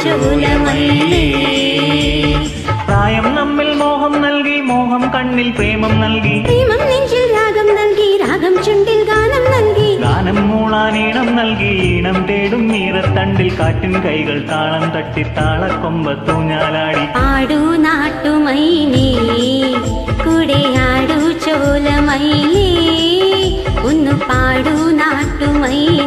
ചോലമയിലേ പ്രായം നമ്മിൽ മോഹം നൽകി മോഹം കണ്ണിൽ പ്രേമം നൽകി പ്രേമം നെഞ്ചിൽ രാഗം നൽകി രാഗം ചുണ്ടിൽ ഗാനം നൽകി ഗാനം മൂളാൻ ഈണം നൽകി ഈണം തേടും മീറത്തണ്ടിൽ കാറ്റിൻ കൈകൾ താളം തട്ടി താളക്കൊമ്പത്തൂഞ്ഞാലാടി ആടു നാട്ടുമയിലേ കൂടെ ആടു ചോലമയിലേ ഒന്ന് പാടു നാട്ടുമയിലേ